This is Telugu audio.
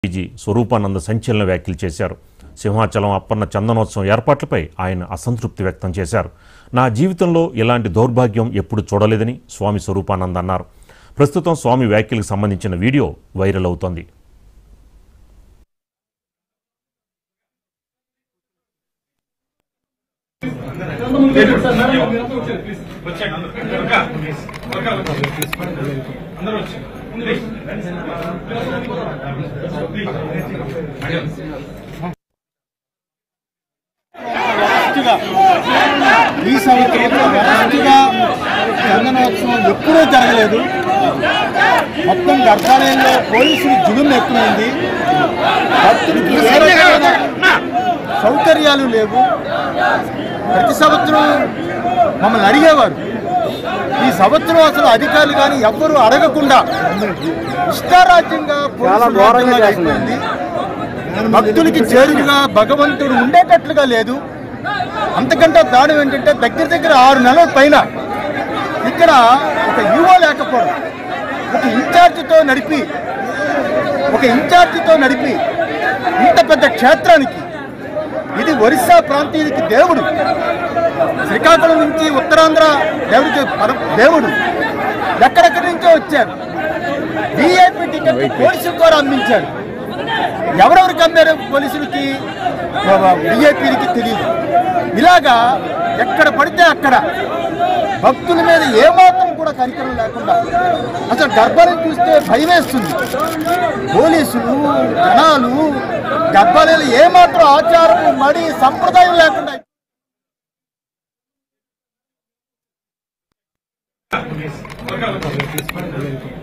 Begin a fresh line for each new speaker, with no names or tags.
డీజీ స్వరూపానంద సంచలన వ్యాఖ్యలు చేశారు సింహాచలం అప్పన్న చందనోత్సవం ఏర్పాట్లపై ఆయన అసంతృప్తి వ్యక్తం చేశారు నా జీవితంలో ఇలాంటి దౌర్భాగ్యం ఎప్పుడు చూడలేదని స్వామి స్వరూపానంద్ అన్నారు ప్రస్తుతం స్వామి వ్యాఖ్యలకు సంబంధించిన వీడియో వైరల్ అవుతోంది
వచ్చేయండి అందరూ. వర్గా, ప్లీజ్. వర్గా, ప్లీజ్. అందరూ వచ్చేయండి. ప్లీజ్. ప్లీజ్.
వరస్ట్గా ఈ సంవత్సరంలో వరస్ట్గా చందనోత్సవం ఎప్పుడూ జరగలేదు మొత్తం గర్భాలయంలో పోలీసులు జులుం ఎక్కువైంది భక్తులకి ఏ రకమైన సౌకర్యాలు లేవు ప్రతి సంవత్సరం మమ్మల్ని అడిగేవారు ఈ సంవత్సరం అసలు అధికారులు కానీ ఎవ్వరూ అడగకుండా ఇష్టారాజ్యంగా పోలీసులు రాజ్యంగా అయిపోయింది భక్తులకి చేరువుగా భగవంతుడు ఉండేటట్లుగా లేదు అంతకంటే దాని ఏంటంటే దగ్గర దగ్గర ఆరు నెలల పైన ఇక్కడ ఒక యువో లేకపోవడం ఒక ఇన్ఛార్జితో నడిపి ఒక ఇన్ఛార్జితో నడిపి ఇంత పెద్ద క్షేత్రానికి ఇది ఒరిస్సా ప్రాంతీయుడికి దేవుడు శ్రీకాకుళం నుంచి ఉత్తరాంధ్ర దేవుడికి పర- దేవుడు ఎక్కడెక్కడి నుంచో వచ్చారు విఐపి టికెట్ పోలీసుల ద్వారా అందించారు ఎవరెవరికి అమ్మారు పోలీసులకి విఐపీలకి తెలియదు ఇలాగా ఎక్కడ పడితే అక్కడ భక్తుల మీద ఏమాత్రం కూడా కనికరం లేకుండా అసలు గర్భాలను చూస్తే భయం వేస్తుంది పోలీసులు జనాలు గర్భాలయాలు ఏమాత్రం ఆచారం మడి సంప్రదాయం లేకుండా
వర్గా, ప్లీజ్.